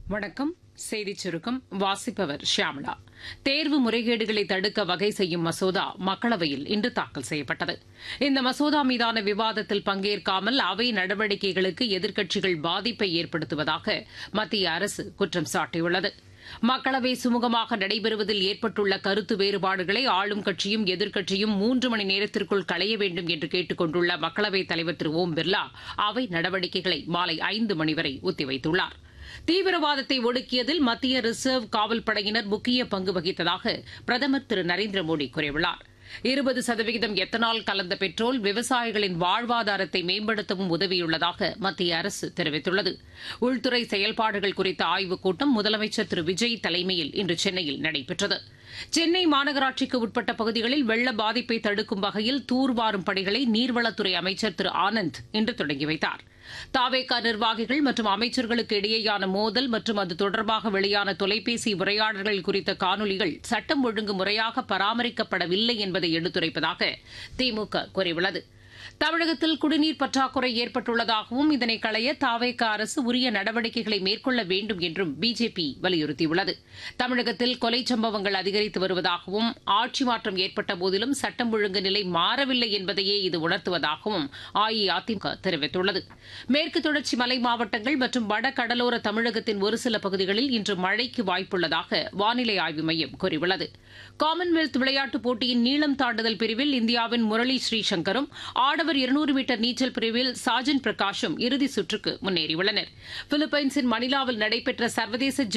வணக்கம் செய்திச் சுருக்கம் வாசிப்பவர் ஷியாமளா தேர்வு முறைகேடுகளை தடுக்க வகை செய்யும் மசோதா மக்களவையில் இன்று தாக்கல் செய்யப்பட்டது இந்த மசோதா மீதான விவாதத்தில் பங்கேற்காமல் அவை நடவடிக்கைகளுக்கு எதிர்க்கட்சிகள் பாதிப்பை ஏற்படுத்துவதாக மத்திய அரசு குற்றம் சாட்டியுள்ளது மக்களவை சுமூகமாக நடைபெறுவதில் ஏற்பட்டுள்ள கருத்து வேறுபாடுகளை ஆளும் கட்சியும் எதிர்க்கட்சியும் மூன்று மணி நேரத்திற்குள் களைய வேண்டும் என்று கேட்டுக் கொண்டுள்ள மக்களவைத் தலைவர் திரு ஓம் பிர்லா அவை நடவடிக்கைகளை மாலை ஐந்து மணி வரை ஒத்திவைத்துள்ளாா் தீவிரவாதத்தை ஒடுக்கியதில் மத்திய ரிசர்வ் காவல் படையினர் முக்கிய பங்கு வகித்ததாக பிரதமர் திரு நரேந்திர மோடி கூறியுள்ளார் இருபது சதவிகிதம் எத்தனால் கலந்த பெட்ரோல் விவசாயிகளின் வாழ்வாதாரத்தை மேம்படுத்தவும் உதவியுள்ளதாக மத்திய அரசு தெரிவித்துள்ளது உள்துறை செயல்பாடுகள் குறித்த ஆய்வுக் கூட்டம் முதலமைச்சர் திரு விஜய் தலைமையில் இன்று சென்னையில் நடைபெற்றது சென்னை மாநகராட்சிக்கு உட்பட்ட பகுதிகளில் வெள்ள பாதிப்பை தடுக்கும் வகையில் தூர்வாரும் பணிகளை நீர்வளத்துறை அமைச்சர் திரு ஆனந்த் இன்று தொடங்கி வைத்தார் தாவேகா நிர்வாகிகள் மற்றும் அமைச்சர்களுக்கு இடையேயான மோதல் மற்றும் அது தொடர்பாக வெளியான தொலைபேசி உரையாடல்கள் குறித்த காணொலிகள் சட்டம் ஒழுங்கு முறையாக பராமரிக்கப்படவில்லை என்பதை எடுத்துரைப்பதாக திமுக கூறியுள்ளது தமிழகத்தில் குடிநீர் பற்றாக்குறை ஏற்பட்டுள்ளதாகவும் இதனை களைய தாவேக அரசு உரிய நடவடிக்கைகளை மேற்கொள்ள வேண்டும் என்றும் பிஜேபி வலியுறுத்தியுள்ளது தமிழகத்தில் கொலை சம்பவங்கள் அதிகரித்து வருவதாகவும் ஆட்சி மாற்றம் ஏற்பட்ட போதிலும் சட்டம் ஒழுங்கு நிலை மாறவில்லை என்பதையே இது உணர்த்துவதாகவும் அஇஅதிமுக தெரிவித்துள்ளது மேற்கு தொடர்ச்சி மலை மாவட்டங்கள் மற்றும் வட கடலோர தமிழகத்தின் ஒரு சில பகுதிகளில் இன்று மழைக்கு வாய்ப்புள்ளதாக வானிலை ஆய்வு மையம் கூறியுள்ளது காமன்வெல்த் விளையாட்டுப் போட்டியின் நீளம் தாண்டுதல் பிரிவில் இந்தியாவின் முரளி ஸ்ரீசங்கரும் ஆடவர் இருநூறு மீட்டர் நீச்சல் பிரிவில் சாஜன் பிரகாஷும் இறுதி சுற்றுக்கு முன்னேறியுள்ளனர் பிலிப்பைன்ஸின் மணிலாவில் நடைபெற்ற சர்வதேச